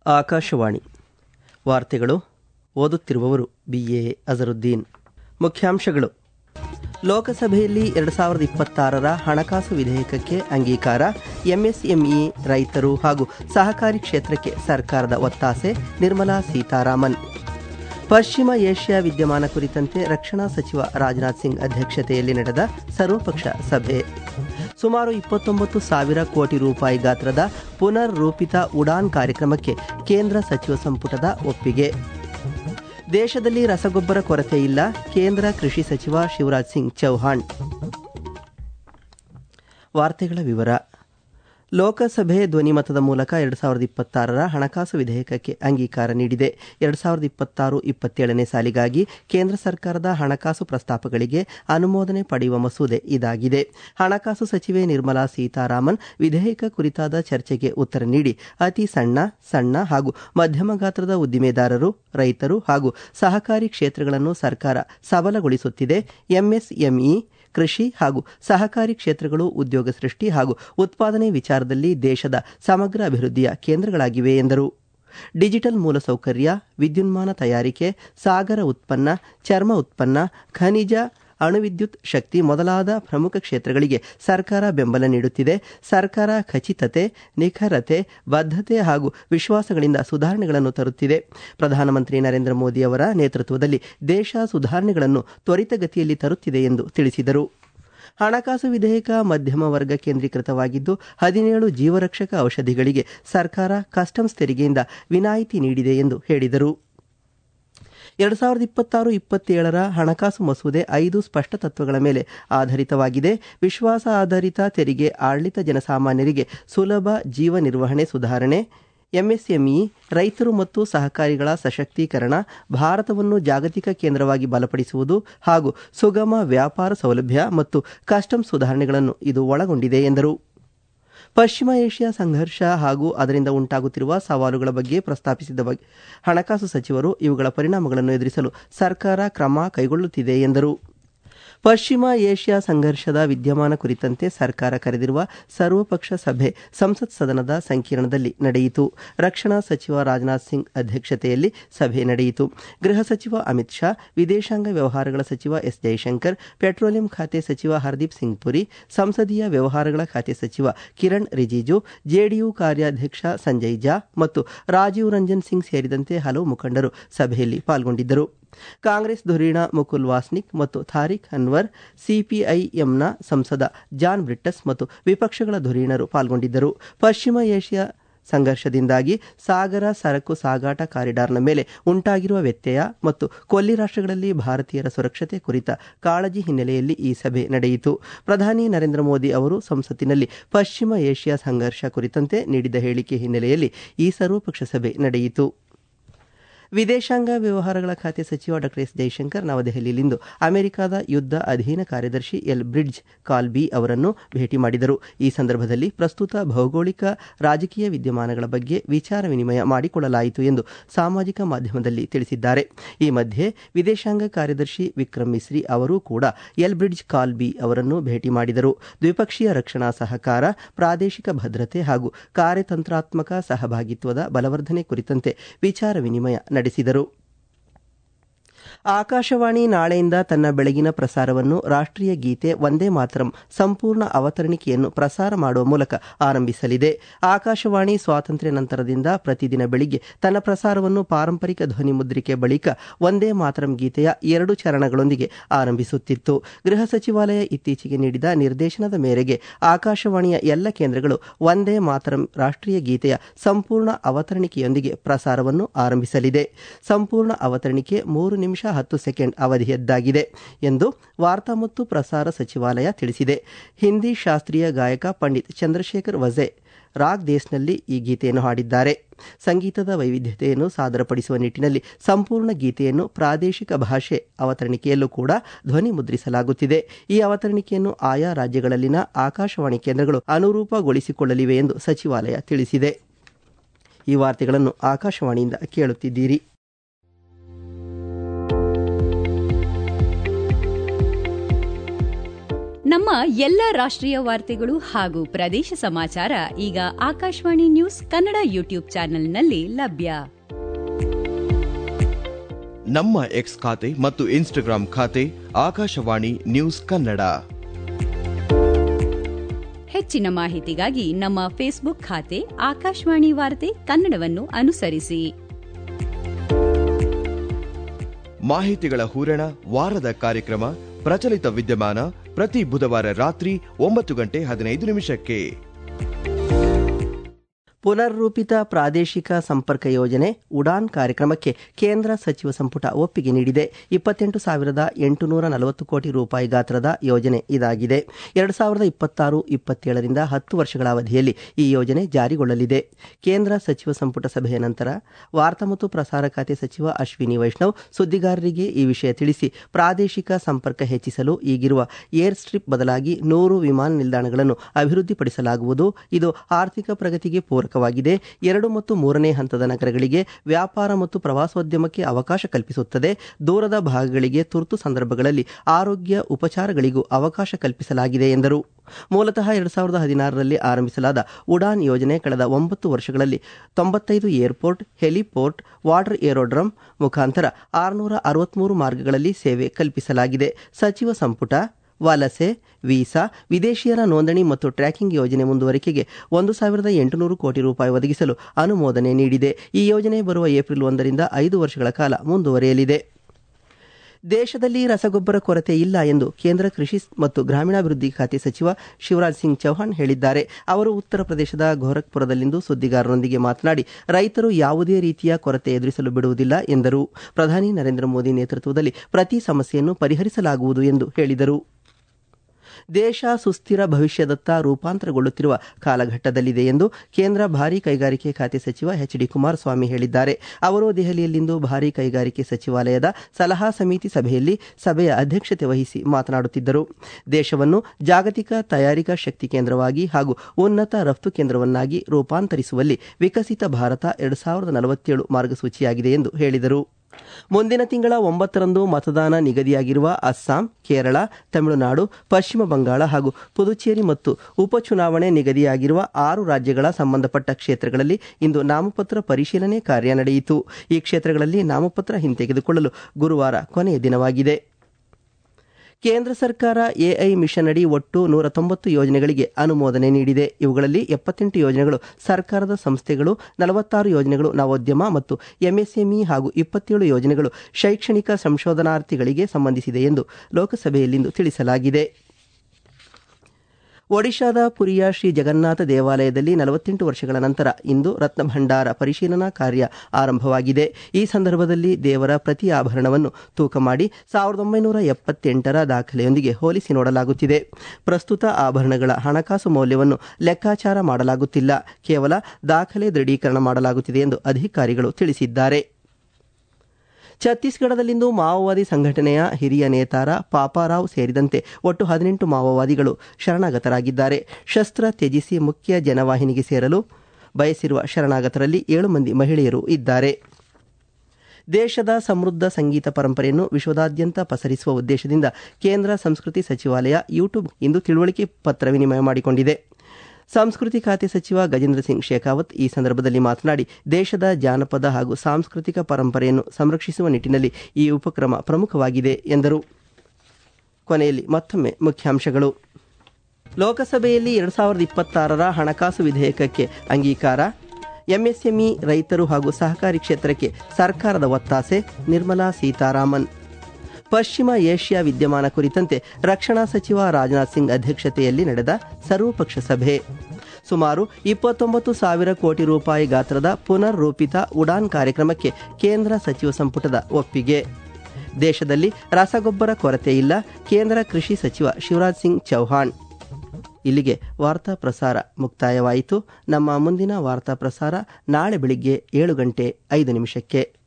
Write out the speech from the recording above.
ಆಕಾಶವಾಣಿ ವಾರ್ತೆಗಳು ಓದುತ್ತಿರುವವರು B A Azharuddin ಮುಖ್ಯಾಂಶಗಳು ಲೋಕಸಭೆಯಲ್ಲಿ ಎರಡು ಸಾವಿರದ ಇಪ್ಪತ್ತಾರರ ಹಣಕಾಸು ವಿಧೇಯಕಕ್ಕೆ ಅಂಗೀಕಾರ ಎಂಎಸ್ಎಂಇ ರೈತರು ಹಾಗೂ ಸಹಕಾರಿ ಕ್ಷೇತ್ರಕ್ಕೆ ಸರ್ಕಾರದ ಒತ್ತಾಸೆ ನಿರ್ಮಲಾ ಸೀತಾರಾಮನ್ ಪಶ್ಚಿಮ ಏಷ್ಯಾ ವಿದ್ಯಮಾನ ಕುರಿತಂತೆ ರಕ್ಷಣಾ ಸಚಿವ ರಾಜನಾಥ್ ಸಿಂಗ್ ಅಧ್ಯಕ್ಷತೆಯಲ್ಲಿ ನಡೆದ ಸರ್ವಪಕ್ಷ ಸಭೆ ಸುಮಾರು ಇಪ್ಪತ್ತೊಂಬತ್ತು ಸಾವಿರ ಕೋಟಿ ರೂಪಾಯಿ ಗಾತ್ರದ ಪುನರ್ ರೂಪಿತ ಉಡಾನ್ ಕಾರ್ಯಕ್ರಮಕ್ಕೆ ಕೇಂದ್ರ ಸಚಿವ ಸಂಪುಟದ ಒಪ್ಪಿಗೆ ದೇಶದಲ್ಲಿ ರಸಗೊಬ್ಬರ ಕೊರತೆ ಇಲ್ಲ ಕೇಂದ್ರ ಕೃಷಿ ಸಚಿವ ಶಿವರಾಜ್ ಸಿಂಗ್ ಚೌಹಾಣ್ ವಾರ್ತೆಗಳ ವಿವರ ಲೋಕಸಭೆ ಧ್ವನಿಮತದ ಮೂಲಕ ಎರಡು ಸಾವಿರದ ಇಪ್ಪತ್ತಾರರ ಹಣಕಾಸು ವಿಧೇಯಕಕ್ಕೆ ಅಂಗೀಕಾರ ನೀಡಿದೆ ಎರಡು ಸಾವಿರದ ಇಪ್ಪತ್ತಾರು ಇಪ್ಪತ್ತೇಳನೇ ಸಾಲಿಗಾಗಿ ಕೇಂದ್ರ ಸರ್ಕಾರದ ಹಣಕಾಸು ಪ್ರಸ್ತಾಪಗಳಿಗೆ ಅನುಮೋದನೆ ಪಡೆಯುವ ಮಸೂದೆ ಇದಾಗಿದೆ ಹಣಕಾಸು ಸಚಿವೆ ನಿರ್ಮಲಾ ಸೀತಾರಾಮನ್ ವಿಧೇಯಕ ಕುರಿತಾದ ಚರ್ಚೆಗೆ ಉತ್ತರ ನೀಡಿ ಅತಿ ಸಣ್ಣ ಸಣ್ಣ ಹಾಗೂ ಮಧ್ಯಮ ಗಾತ್ರದ ಉದ್ದಿಮೆದಾರರು ರೈತರು ಹಾಗೂ ಸಹಕಾರಿ ಕ್ಷೇತ್ರಗಳನ್ನು ಸರ್ಕಾರ ಸಬಲಗೊಳಿಸುತ್ತಿದೆ ಎಂಎಸ್ಎಂಇ ಕೃಷಿ ಹಾಗೂ ಸಹಕಾರಿ ಕ್ಷೇತ್ರಗಳು ಉದ್ಯೋಗ ಸೃಷ್ಟಿ ಹಾಗೂ ಉತ್ಪಾದನೆ ವಿಚಾರದಲ್ಲಿ ದೇಶದ ಸಮಗ್ರ ಅಭಿವೃದ್ಧಿಯ ಕೇಂದ್ರಗಳಾಗಿವೆ ಎಂದರು ಡಿಜಿಟಲ್ ಮೂಲಸೌಕರ್ಯ ವಿದ್ಯುನ್ಮಾನ ತಯಾರಿಕೆ ಸಾಗರ ಉತ್ಪನ್ನ ಚರ್ಮ ಉತ್ಪನ್ನ ಖನಿಜ ಅಣುವಿದ್ಯುತ್ ಶಕ್ತಿ ಮೊದಲಾದ ಪ್ರಮುಖ ಕ್ಷೇತ್ರಗಳಿಗೆ ಸರ್ಕಾರ ಬೆಂಬಲ ನೀಡುತ್ತಿದೆ ಸರ್ಕಾರ ಖಚಿತತೆ ನಿಖರತೆ ಬದ್ಧತೆ ಹಾಗೂ ವಿಶ್ವಾಸಗಳಿಂದ ಸುಧಾರಣೆಗಳನ್ನು ತರುತ್ತಿದೆ ಪ್ರಧಾನಮಂತ್ರಿ ನರೇಂದ್ರ ಮೋದಿ ಅವರ ನೇತೃತ್ವದಲ್ಲಿ ದೇಶ ಸುಧಾರಣೆಗಳನ್ನು ತ್ವರಿತಗತಿಯಲ್ಲಿ ತರುತ್ತಿದೆ ಎಂದು ತಿಳಿಸಿದರು ಹಣಕಾಸು ವಿಧೇಯಕ ಮಧ್ಯಮ ವರ್ಗ ಕೇಂದ್ರೀಕೃತವಾಗಿದ್ದು ಹದಿನೇಳು ಜೀವರಕ್ಷಕ ಔಷಧಿಗಳಿಗೆ ಸರ್ಕಾರ ಕಸ್ಟಮ್ಸ್ ತೆರಿಗೆಯಿಂದ ವಿನಾಯಿತಿ ನೀಡಿದೆ ಎಂದು ಹೇಳಿದರು ಎರಡು ಸಾವಿರದ ಇಪ್ಪತ್ತಾರು ಇಪ್ಪತ್ತೇಳರ ಹಣಕಾಸು ಮಸೂದೆ ಐದು ಸ್ಪಷ್ಟ ತತ್ವಗಳ ಮೇಲೆ ಆಧಾರಿತವಾಗಿದೆ ವಿಶ್ವಾಸ ಆಧಾರಿತ ತೆರಿಗೆ ಆಡಳಿತ ಜನಸಾಮಾನ್ಯರಿಗೆ ಸುಲಭ ಜೀವ ನಿರ್ವಹಣೆ ಸುಧಾರಣೆ ಎಂಎಸ್ಎಂಇ ರೈತರು ಮತ್ತು ಸಹಕಾರಿಗಳ ಸಶಕ್ತೀಕರಣ ಭಾರತವನ್ನು ಜಾಗತಿಕ ಕೇಂದ್ರವಾಗಿ ಬಲಪಡಿಸುವುದು ಹಾಗೂ ಸುಗಮ ವ್ಯಾಪಾರ ಸೌಲಭ್ಯ ಮತ್ತು ಕಸ್ಟಮ್ಸ್ ಸುಧಾರಣೆಗಳನ್ನು ಇದು ಒಳಗೊಂಡಿದೆ ಎಂದರು ಪಶ್ಚಿಮ ಏಷ್ಯಾ ಸಂಘರ್ಷ ಹಾಗೂ ಅದರಿಂದ ಉಂಟಾಗುತ್ತಿರುವ ಸವಾಲುಗಳ ಬಗ್ಗೆ ಪ್ರಸ್ತಾಪಿಸಿದ ಹಣಕಾಸು ಸಚಿವರು ಇವುಗಳ ಪರಿಣಾಮಗಳನ್ನು ಎದುರಿಸಲು ಸರ್ಕಾರ ಕ್ರಮ ಕೈಗೊಳ್ಳುತ್ತಿದೆ ಎಂದರು ಪಶ್ಚಿಮ ಏಷ್ಯಾ ಸಂಘರ್ಷದ ವಿದ್ಯಮಾನ ಕುರಿತಂತೆ ಸರ್ಕಾರ ಕರೆದಿರುವ ಸರ್ವಪಕ್ಷ ಸಭೆ ಸಂಸತ್ ಸದನದ ಸಂಕೀರ್ಣದಲ್ಲಿ ನಡೆಯಿತು ರಕ್ಷಣಾ ಸಚಿವ ರಾಜನಾಥ್ ಸಿಂಗ್ ಅಧ್ಯಕ್ಷತೆಯಲ್ಲಿ ಸಭೆ ನಡೆಯಿತು ಗೃಹ ಸಚಿವ ಅಮಿತ್ ಶಾ ವಿದೇಶಾಂಗ ವ್ಯವಹಾರಗಳ ಸಚಿವ ಎಸ್ ಜೈಶಂಕರ್ ಪೆಟ್ರೋಲಿಯಂ ಖಾತೆ ಸಚಿವ ಹರ್ದೀಪ್ ಸಿಂಗ್ ಪುರಿ ಸಂಸದೀಯ ವ್ಯವಹಾರಗಳ ಖಾತೆ ಸಚಿವ ಕಿರಣ್ ರಿಜಿಜು ಜೆಡಿಯು ಕಾರ್ಯಾಧ್ಯಕ್ಷ ಸಂಜಯ್ ಜಾ ಮತ್ತು ರಾಜೀವ್ ರಂಜನ್ ಸಿಂಗ್ ಸೇರಿದಂತೆ ಹಲವು ಮುಖಂಡರು ಸಭೆಯಲ್ಲಿ ಪಾಲ್ಗೊಂಡಿದ್ದರು ಕಾಂಗ್ರೆಸ್ ಧುರೀಣ ಮುಕುಲ್ ವಾಸ್ನಿಕ್ ಮತ್ತು ಥಾರಿಕ್ ಅನ್ವರ್ ಸಿಪಿಐಎಂನ ಸಂಸದ ಜಾನ್ ಬ್ರಿಟ್ಟಸ್ ಮತ್ತು ವಿಪಕ್ಷಗಳ ಧುರೀಣರು ಪಾಲ್ಗೊಂಡಿದ್ದರು ಪಶ್ಚಿಮ ಏಷ್ಯಾ ಸಂಘರ್ಷದಿಂದಾಗಿ ಸಾಗರ ಸರಕು ಸಾಗಾಟ ಕಾರಿಡಾರ್ನ ಮೇಲೆ ಉಂಟಾಗಿರುವ ವ್ಯತ್ಯಯ ಮತ್ತು ಕೊಲ್ಲಿ ರಾಷ್ಟ್ರಗಳಲ್ಲಿ ಭಾರತೀಯರ ಸುರಕ್ಷತೆ ಕುರಿತ ಕಾಳಜಿ ಹಿನ್ನೆಲೆಯಲ್ಲಿ ಈ ಸಭೆ ನಡೆಯಿತು ಪ್ರಧಾನಿ ನರೇಂದ್ರ ಮೋದಿ ಅವರು ಸಂಸತ್ತಿನಲ್ಲಿ ಪಶ್ಚಿಮ ಏಷ್ಯಾ ಸಂಘರ್ಷ ಕುರಿತಂತೆ ನೀಡಿದ ಹೇಳಿಕೆ ಹಿನ್ನೆಲೆಯಲ್ಲಿ ಈ ಸರ್ವಪಕ್ಷ ಸಭೆ ನಡೆಯಿತು ವಿದೇಶಾಂಗ ವ್ಯವಹಾರಗಳ ಖಾತೆ ಸಚಿವ ಡಾ ಎಸ್ ಜೈಶಂಕರ್ ನವದೆಹಲಿಯಲ್ಲಿಂದು ಅಮೆರಿಕದ ಯುದ್ಧ ಅಧೀನ ಕಾರ್ಯದರ್ಶಿ ಎಲ್ ಬ್ರಿಡ್ಜ್ ಕಾಲ್ಬಿ ಅವರನ್ನು ಭೇಟಿ ಮಾಡಿದರು ಈ ಸಂದರ್ಭದಲ್ಲಿ ಪ್ರಸ್ತುತ ಭೌಗೋಳಿಕ ರಾಜಕೀಯ ವಿದ್ಯಮಾನಗಳ ಬಗ್ಗೆ ವಿಚಾರ ವಿನಿಮಯ ಮಾಡಿಕೊಳ್ಳಲಾಯಿತು ಎಂದು ಸಾಮಾಜಿಕ ಮಾಧ್ಯಮದಲ್ಲಿ ತಿಳಿಸಿದ್ದಾರೆ ಈ ಮಧ್ಯೆ ವಿದೇಶಾಂಗ ಕಾರ್ಯದರ್ಶಿ ವಿಕ್ರಮ್ ಮಿಸ್ರಿ ಅವರೂ ಕೂಡ ಎಲ್ ಬ್ರಿಡ್ಜ್ ಕಾಲ್ಬಿ ಅವರನ್ನು ಭೇಟಿ ಮಾಡಿದರು ದ್ವಿಪಕ್ಷೀಯ ರಕ್ಷಣಾ ಸಹಕಾರ ಪ್ರಾದೇಶಿಕ ಭದ್ರತೆ ಹಾಗೂ ಕಾರ್ಯತಂತ್ರಾತ್ಮಕ ಸಹಭಾಗಿತ್ವದ ಬಲವರ್ಧನೆ ಕುರಿತಂತೆ ವಿಚಾರ ವಿನಿಮಯ ನಡೆಸಿದರು ಆಕಾಶವಾಣಿ ನಾಳೆಯಿಂದ ತನ್ನ ಬೆಳಗಿನ ಪ್ರಸಾರವನ್ನು ರಾಷ್ಟ್ರೀಯ ಗೀತೆ ಒಂದೇ ಮಾತರಂ ಸಂಪೂರ್ಣ ಅವತರಣಿಕೆಯನ್ನು ಪ್ರಸಾರ ಮಾಡುವ ಮೂಲಕ ಆರಂಭಿಸಲಿದೆ ಆಕಾಶವಾಣಿ ಸ್ವಾತಂತ್ರ್ಯ ನಂತರದಿಂದ ಪ್ರತಿದಿನ ಬೆಳಿಗ್ಗೆ ತನ್ನ ಪ್ರಸಾರವನ್ನು ಪಾರಂಪರಿಕ ಧ್ವನಿ ಮುದ್ರಿಕೆ ಬಳಿಕ ಒಂದೇ ಮಾತರಂ ಗೀತೆಯ ಎರಡು ಚರಣಗಳೊಂದಿಗೆ ಆರಂಭಿಸುತ್ತಿತ್ತು ಗೃಹ ಸಚಿವಾಲಯ ಇತ್ತೀಚೆಗೆ ನೀಡಿದ ನಿರ್ದೇಶನದ ಮೇರೆಗೆ ಆಕಾಶವಾಣಿಯ ಎಲ್ಲ ಕೇಂದ್ರಗಳು ಒಂದೇ ಮಾತರಂ ರಾಷ್ಟ್ರೀಯ ಗೀತೆಯ ಸಂಪೂರ್ಣ ಅವತರಣಿಕೆಯೊಂದಿಗೆ ಪ್ರಸಾರವನ್ನು ಆರಂಭಿಸಲಿದೆ ಸಂಪೂರ್ಣ ಅವತರಣಿಕೆ ಮೂರು ನಿಮಿಷ ಹತ್ತು ಸೆಕೆಂಡ್ ಅವಧಿಯದ್ದಾಗಿದೆ ಎಂದು ವಾರ್ತಾ ಮತ್ತು ಪ್ರಸಾರ ಸಚಿವಾಲಯ ತಿಳಿಸಿದೆ ಹಿಂದಿ ಶಾಸ್ತ್ರೀಯ ಗಾಯಕ ಪಂಡಿತ್ ಚಂದ್ರಶೇಖರ್ ವಜೆ ರಾಗ್ ದೇಸ್ನಲ್ಲಿ ಈ ಗೀತೆಯನ್ನು ಹಾಡಿದ್ದಾರೆ ಸಂಗೀತದ ವೈವಿಧ್ಯತೆಯನ್ನು ಸಾದರಪಡಿಸುವ ನಿಟ್ಟಿನಲ್ಲಿ ಸಂಪೂರ್ಣ ಗೀತೆಯನ್ನು ಪ್ರಾದೇಶಿಕ ಭಾಷೆ ಅವತರಣಿಕೆಯಲ್ಲೂ ಕೂಡ ಧ್ವನಿ ಮುದ್ರಿಸಲಾಗುತ್ತಿದೆ ಈ ಅವತರಣಿಕೆಯನ್ನು ಆಯಾ ರಾಜ್ಯಗಳಲ್ಲಿನ ಆಕಾಶವಾಣಿ ಕೇಂದ್ರಗಳು ಅನುರೂಪಗೊಳಿಸಿಕೊಳ್ಳಲಿವೆ ಎಂದು ಸಚಿವಾಲಯ ತಿಳಿಸಿದೆ ಈ ವಾರ್ತೆಗಳನ್ನು ಆಕಾಶವಾಣಿಯಿಂದ ಕೇಳುತ್ತಿದ್ದೀರಿ ನಮ್ಮ ಎಲ್ಲ ರಾಷ್ಟ್ರೀಯ ವಾರ್ತೆಗಳು ಹಾಗೂ ಪ್ರದೇಶ ಸಮಾಚಾರ ಈಗ ಆಕಾಶವಾಣಿ ನ್ಯೂಸ್ ಕನ್ನಡ ಯೂಟ್ಯೂಬ್ ಚಾನೆಲ್ನಲ್ಲಿ ಲಭ್ಯ ನಮ್ಮ ಎಕ್ಸ್ ಖಾತೆ ಮತ್ತು ಇನ್ಸ್ಟಾಗ್ರಾಂ ಖಾತೆ ಆಕಾಶವಾಣಿ ನ್ಯೂಸ್ ಕನ್ನಡ ಹೆಚ್ಚಿನ ಮಾಹಿತಿಗಾಗಿ ನಮ್ಮ ಫೇಸ್ಬುಕ್ ಖಾತೆ ಆಕಾಶವಾಣಿ ವಾರ್ತೆ ಕನ್ನಡವನ್ನು ಅನುಸರಿಸಿ ಮಾಹಿತಿಗಳ ಹೂರಣ ವಾರದ ಕಾರ್ಯಕ್ರಮ ಪ್ರಚಲಿತ ವಿದ್ಯಮಾನ ಪ್ರತಿ ಬುಧವಾರ ರಾತ್ರಿ ಒಂಬತ್ತು ಗಂಟೆ ಹದಿನೈದು ನಿಮಿಷಕ್ಕೆ ಪುನರ್ರೂಪಿತ ಪ್ರಾದೇಶಿಕ ಸಂಪರ್ಕ ಯೋಜನೆ ಉಡಾನ್ ಕಾರ್ಯಕ್ರಮಕ್ಕೆ ಕೇಂದ್ರ ಸಚಿವ ಸಂಪುಟ ಒಪ್ಪಿಗೆ ನೀಡಿದೆ ಇಪ್ಪತ್ತೆಂಟು ಸಾವಿರದ ಎಂಟುನೂರ ನಲವತ್ತು ಕೋಟಿ ರೂಪಾಯಿ ಗಾತ್ರದ ಯೋಜನೆ ಇದಾಗಿದೆ ಎರಡು ಸಾವಿರದ ಇಪ್ಪತ್ತಾರು ಇಪ್ಪತ್ತೇಳರಿಂದ ಹತ್ತು ವರ್ಷಗಳ ಅವಧಿಯಲ್ಲಿ ಈ ಯೋಜನೆ ಜಾರಿಗೊಳ್ಳಲಿದೆ ಕೇಂದ್ರ ಸಚಿವ ಸಂಪುಟ ಸಭೆಯ ನಂತರ ವಾರ್ತಾ ಮತ್ತು ಪ್ರಸಾರ ಖಾತೆ ಸಚಿವ ಅಶ್ವಿನಿ ವೈಷ್ಣವ್ ಸುದ್ದಿಗಾರರಿಗೆ ಈ ವಿಷಯ ತಿಳಿಸಿ ಪ್ರಾದೇಶಿಕ ಸಂಪರ್ಕ ಹೆಚ್ಚಿಸಲು ಈಗಿರುವ ಏರ್ ಸ್ಟ್ರಿಪ್ ಬದಲಾಗಿ ನೂರು ವಿಮಾನ ನಿಲ್ದಾಣಗಳನ್ನು ಅಭಿವೃದ್ಧಿಪಡಿಸಲಾಗುವುದು ಇದು ಆರ್ಥಿಕ ಪ್ರಗತಿಗೆ ಪೂರಕವಾಗಿದೆ ಎರಡು ಮತ್ತು ಮೂರನೇ ಹಂತದ ನಗರಗಳಿಗೆ ವ್ಯಾಪಾರ ಮತ್ತು ಪ್ರವಾಸೋದ್ಯಮಕ್ಕೆ ಅವಕಾಶ ಕಲ್ಪಿಸುತ್ತದೆ ದೂರದ ಭಾಗಗಳಿಗೆ ತುರ್ತು ಸಂದರ್ಭಗಳಲ್ಲಿ ಆರೋಗ್ಯ ಉಪಚಾರಗಳಿಗೂ ಅವಕಾಶ ಕಲ್ಪಿಸಲಾಗಿದೆ ಎಂದರು ಮೂಲತಃ ಎರಡು ಸಾವಿರದ ಹದಿನಾರರಲ್ಲಿ ಆರಂಭಿಸಲಾದ ಉಡಾನ್ ಯೋಜನೆ ಕಳೆದ ಒಂಬತ್ತು ವರ್ಷಗಳಲ್ಲಿ ತೊಂಬತ್ತೈದು ಏರ್ಪೋರ್ಟ್ ಹೆಲಿಪೋರ್ಟ್ ವಾಟರ್ ಏರೋಡ್ರಮ್ ಮುಖಾಂತರ ಆರುನೂರ ಅರವತ್ಮೂರು ಮಾರ್ಗಗಳಲ್ಲಿ ಸೇವೆ ಕಲ್ಪಿಸಲಾಗಿದೆ ಸಚಿವ ಸಂಪುಟ ವಲಸೆ ವೀಸಾ ವಿದೇಶಿಯರ ನೋಂದಣಿ ಮತ್ತು ಟ್ರ್ಯಾಕಿಂಗ್ ಯೋಜನೆ ಮುಂದುವರಿಕೆಗೆ ಒಂದು ಸಾವಿರದ ಎಂಟುನೂರು ಕೋಟಿ ರೂಪಾಯಿ ಒದಗಿಸಲು ಅನುಮೋದನೆ ನೀಡಿದೆ ಈ ಯೋಜನೆ ಬರುವ ಏಪ್ರಿಲ್ ಒಂದರಿಂದ ಐದು ವರ್ಷಗಳ ಕಾಲ ಮುಂದುವರಿಯಲಿದೆ ದೇಶದಲ್ಲಿ ರಸಗೊಬ್ಬರ ಕೊರತೆ ಇಲ್ಲ ಎಂದು ಕೇಂದ್ರ ಕೃಷಿ ಮತ್ತು ಗ್ರಾಮೀಣಾಭಿವೃದ್ಧಿ ಖಾತೆ ಸಚಿವ ಶಿವರಾಜ್ ಸಿಂಗ್ ಚೌಹಾಣ್ ಹೇಳಿದ್ದಾರೆ ಅವರು ಉತ್ತರ ಪ್ರದೇಶದ ಗೋರಖ್ಪುರದಲ್ಲಿಂದು ಸುದ್ದಿಗಾರರೊಂದಿಗೆ ಮಾತನಾಡಿ ರೈತರು ಯಾವುದೇ ರೀತಿಯ ಕೊರತೆ ಎದುರಿಸಲು ಬಿಡುವುದಿಲ್ಲ ಎಂದರು ಪ್ರಧಾನಿ ನರೇಂದ್ರ ಮೋದಿ ನೇತೃತ್ವದಲ್ಲಿ ಪ್ರತಿ ಸಮಸ್ಯೆಯನ್ನು ಪರಿಹರಿಸಲಾಗುವುದು ಎಂದು ಹೇಳಿದರು ದೇಶ ಸುಸ್ಥಿರ ಭವಿಷ್ಯದತ್ತ ರೂಪಾಂತರಗೊಳ್ಳುತ್ತಿರುವ ಕಾಲಘಟ್ಟದಲ್ಲಿದೆ ಎಂದು ಕೇಂದ್ರ ಭಾರೀ ಕೈಗಾರಿಕೆ ಖಾತೆ ಸಚಿವ ಎಚ್ ಡಿ ಕುಮಾರಸ್ವಾಮಿ ಹೇಳಿದ್ದಾರೆ ಅವರು ದೆಹಲಿಯಲ್ಲಿಂದು ಭಾರೀ ಕೈಗಾರಿಕೆ ಸಚಿವಾಲಯದ ಸಲಹಾ ಸಮಿತಿ ಸಭೆಯಲ್ಲಿ ಸಭೆಯ ಅಧ್ಯಕ್ಷತೆ ವಹಿಸಿ ಮಾತನಾಡುತ್ತಿದ್ದರು ದೇಶವನ್ನು ಜಾಗತಿಕ ತಯಾರಿಕಾ ಶಕ್ತಿ ಕೇಂದ್ರವಾಗಿ ಹಾಗೂ ಉನ್ನತ ರಫ್ತು ಕೇಂದ್ರವನ್ನಾಗಿ ರೂಪಾಂತರಿಸುವಲ್ಲಿ ವಿಕಸಿತ ಭಾರತ ಎರಡು ಸಾವಿರದ ನಲವತ್ತೇಳು ಮಾರ್ಗಸೂಚಿಯಾಗಿದೆ ಎಂದು ಹೇಳಿದರು ಮುಂದಿನ ತಿಂಗಳ ಒಂಬತ್ತರಂದು ಮತದಾನ ನಿಗದಿಯಾಗಿರುವ ಅಸ್ಸಾಂ ಕೇರಳ ತಮಿಳುನಾಡು ಪಶ್ಚಿಮ ಬಂಗಾಳ ಹಾಗೂ ಪುದುಚೇರಿ ಮತ್ತು ಉಪಚುನಾವಣೆ ನಿಗದಿಯಾಗಿರುವ ಆರು ರಾಜ್ಯಗಳ ಸಂಬಂಧಪಟ್ಟ ಕ್ಷೇತ್ರಗಳಲ್ಲಿ ಇಂದು ನಾಮಪತ್ರ ಪರಿಶೀಲನೆ ಕಾರ್ಯ ನಡೆಯಿತು ಈ ಕ್ಷೇತ್ರಗಳಲ್ಲಿ ನಾಮಪತ್ರ ಹಿಂತೆಗೆದುಕೊಳ್ಳಲು ಗುರುವಾರ ಕೊನೆಯ ದಿನವಾಗಿದೆ ಕೇಂದ್ರ ಸರ್ಕಾರ ಎಐ ಮಿಷನ್ ಅಡಿ ಒಟ್ಟು ನೂರ ತೊಂಬತ್ತು ಯೋಜನೆಗಳಿಗೆ ಅನುಮೋದನೆ ನೀಡಿದೆ ಇವುಗಳಲ್ಲಿ ಎಪ್ಪತ್ತೆಂಟು ಯೋಜನೆಗಳು ಸರ್ಕಾರದ ಸಂಸ್ಥೆಗಳು ನಲವತ್ತಾರು ಯೋಜನೆಗಳು ನವೋದ್ಯಮ ಮತ್ತು ಎಂಎಸ್ಎಂಇ ಹಾಗೂ ಇಪ್ಪತ್ತೇಳು ಯೋಜನೆಗಳು ಶೈಕ್ಷಣಿಕ ಸಂಶೋಧನಾರ್ಥಿಗಳಿಗೆ ಸಂಬಂಧಿಸಿದೆ ಎಂದು ಲೋಕಸಭೆಯಲ್ಲಿಂದು ತಿಳಿಸಲಾಗಿದೆ ಒಡಿಶಾದ ಪುರಿಯ ಶ್ರೀ ಜಗನ್ನಾಥ ದೇವಾಲಯದಲ್ಲಿ ನಲವತ್ತೆಂಟು ವರ್ಷಗಳ ನಂತರ ಇಂದು ರತ್ನಭಂಡಾರ ಪರಿಶೀಲನಾ ಕಾರ್ಯ ಆರಂಭವಾಗಿದೆ ಈ ಸಂದರ್ಭದಲ್ಲಿ ದೇವರ ಪ್ರತಿ ಆಭರಣವನ್ನು ತೂಕ ಮಾಡಿ ಸಾವಿರದ ಒಂಬೈನೂರ ಎಪ್ಪತ್ತೆಂಟರ ದಾಖಲೆಯೊಂದಿಗೆ ಹೋಲಿಸಿ ನೋಡಲಾಗುತ್ತಿದೆ ಪ್ರಸ್ತುತ ಆಭರಣಗಳ ಹಣಕಾಸು ಮೌಲ್ಯವನ್ನು ಲೆಕ್ಕಾಚಾರ ಮಾಡಲಾಗುತ್ತಿಲ್ಲ ಕೇವಲ ದಾಖಲೆ ದೃಢೀಕರಣ ಮಾಡಲಾಗುತ್ತಿದೆ ಎಂದು ಅಧಿಕಾರಿಗಳು ತಿಳಿಸಿದ್ದಾರೆ ಛತ್ತೀಸ್ಗಢದಲ್ಲಿಂದು ಮಾವೋವಾದಿ ಸಂಘಟನೆಯ ಹಿರಿಯ ನೇತಾರ ಪಾಪಾರಾವ್ ಸೇರಿದಂತೆ ಒಟ್ಟು ಹದಿನೆಂಟು ಮಾವೋವಾದಿಗಳು ಶರಣಾಗತರಾಗಿದ್ದಾರೆ ಶಸ್ತ್ರ ತ್ಯಜಿಸಿ ಮುಖ್ಯ ಜನವಾಹಿನಿಗೆ ಸೇರಲು ಬಯಸಿರುವ ಶರಣಾಗತರಲ್ಲಿ ಏಳು ಮಂದಿ ಮಹಿಳೆಯರು ಇದ್ದಾರೆ ದೇಶದ ಸಮೃದ್ಧ ಸಂಗೀತ ಪರಂಪರೆಯನ್ನು ವಿಶ್ವದಾದ್ಯಂತ ಪಸರಿಸುವ ಉದ್ದೇಶದಿಂದ ಕೇಂದ್ರ ಸಂಸ್ಕೃತಿ ಸಚಿವಾಲಯ ಯೂಟ್ಯೂಬ್ ಇಂದು ತಿಳುವಳಿಕೆ ಪತ್ರ ವಿನಿಮಯ ಮಾಡಿಕೊಂಡಿದೆ ಸಂಸ್ಕೃತಿ ಖಾತೆ ಸಚಿವ ಗಜೇಂದ್ರ ಸಿಂಗ್ ಶೇಖಾವತ್ ಈ ಸಂದರ್ಭದಲ್ಲಿ ಮಾತನಾಡಿ ದೇಶದ ಜಾನಪದ ಹಾಗೂ ಸಾಂಸ್ಕೃತಿಕ ಪರಂಪರೆಯನ್ನು ಸಂರಕ್ಷಿಸುವ ನಿಟ್ಟಿನಲ್ಲಿ ಈ ಉಪಕ್ರಮ ಪ್ರಮುಖವಾಗಿದೆ ಎಂದರು ಕೊನೆಯಲ್ಲಿ ಮತ್ತೊಮ್ಮೆ ಮುಖ್ಯಾಂಶಗಳು ಲೋಕಸಭೆಯಲ್ಲಿ ಎರಡು ಸಾವಿರದ ಇಪ್ಪತ್ತಾರರ ಹಣಕಾಸು ವಿಧೇಯಕಕ್ಕೆ ಅಂಗೀಕಾರ ಎಂಎಸ್ಎಂಇ ರೈತರು ಹಾಗೂ ಸಹಕಾರಿ ಕ್ಷೇತ್ರಕ್ಕೆ ಸರ್ಕಾರದ ಒತ್ತಾಸೆ ನಿರ್ಮಲಾ ಸೀತಾರಾಮನ್ ಪಶ್ಚಿಮ ಏಷ್ಯಾ ವಿದ್ಯಮಾನ ಕುರಿತಂತೆ ರಕ್ಷಣಾ ಸಚಿವ ರಾಜನಾಥ್ ಸಿಂಗ್ ಅಧ್ಯಕ್ಷತೆಯಲ್ಲಿ ನಡೆದ ಸರ್ವಪಕ್ಷ ಸಭೆ ಸುಮಾರು ಇಪ್ಪತ್ತೊಂಬತ್ತು ಸಾವಿರ ಕೋಟಿ ರೂಪಾಯಿ ಗಾತ್ರದ ಪುನರ್ ರೂಪಿತ ಉಡಾನ್ ಕಾರ್ಯಕ್ರಮಕ್ಕೆ ಕೇಂದ್ರ ಸಚಿವ ಸಂಪುಟದ ಒಪ್ಪಿಗೆ ದೇಶದಲ್ಲಿ ರಸಗೊಬ್ಬರ ಕೊರತೆ ಇಲ್ಲ ಕೇಂದ್ರ ಕೃಷಿ ಸಚಿವ ಶಿವರಾಜ್ ಸಿಂಗ್ ಚೌಹಾಣ್ ಇಲ್ಲಿಗೆ ವಾರ್ತಾ ಪ್ರಸಾರ ಮುಕ್ತಾಯವಾಯಿತು ನಮ್ಮ ಮುಂದಿನ ವಾರ್ತಾ ಪ್ರಸಾರ ನಾಳೆ ಬೆಳಿಗ್ಗೆ ಏಳು ಗಂಟೆ ಐದು ನಿಮಿಷಕ್ಕೆ